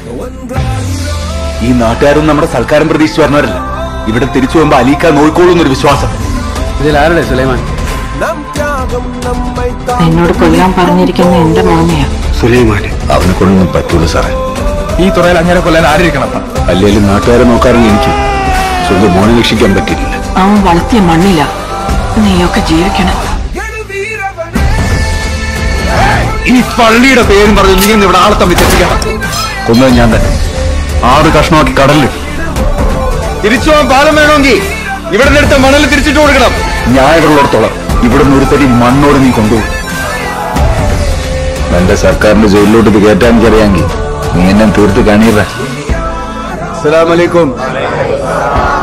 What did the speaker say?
ഈ നാട്ടുകാരും നമ്മുടെ സൽക്കാരം പ്രതീക്ഷിച്ചു പറഞ്ഞവരല്ല ഇവിടെ തിരിച്ചു പോകുമ്പോ അലീക്ക നോയിക്കോളൂ എന്നൊരു വിശ്വാസം ഇതിലാരുടെ സുലൈമാൻ എന്നോട് കൊല്ലാൻ പറഞ്ഞിരിക്കുന്ന എന്റെ മോനെയാ സുലൈമാൻ അവനെ കൊണ്ടൊന്നും പറ്റൂല സാറേ ഈ തുറയിൽ അങ്ങനെ കൊല്ലാൻ ആരിക്കണം അല്ലെങ്കിലും നാട്ടുകാരെ നോക്കാറുണ്ട് എനിക്ക് സ്വന്തം മോനെ രക്ഷിക്കാൻ പറ്റില്ല അവൻ വളർത്തിയ മണ്ണില നീയൊക്കെ ജീവിക്കണം ഈ പള്ളിയുടെ പേരും പറഞ്ഞ് നീ ഇന്ന് ഇവിടെ ആളെ തമ്മിൽ തെറ്റിക്കണം കൊന്നത് ഞാൻ തന്നെ ആറ് കഷ്ണമാക്കി കടലിൽ തിരിച്ചു പോകാൻ പാലം വേണമെങ്കിൽ ഇവിടെ നിന്നെടുത്ത മണൽ തിരിച്ചിട്ട് കൊടുക്കണം ന്യായമുള്ളിടത്തോളം ഇവിടെ നിന്ന് ഒരു തരി മണ്ണോട് നീ കൊണ്ടുപോകും എന്റെ സർക്കാരിന്റെ ജയിലിലോട്ട് ഇത് കയറ്റാൻ എനിക്കറിയാമെങ്കിൽ നീ എന്നെ തീർത്ത് കണീറ അസ്സലാമലൈക്കും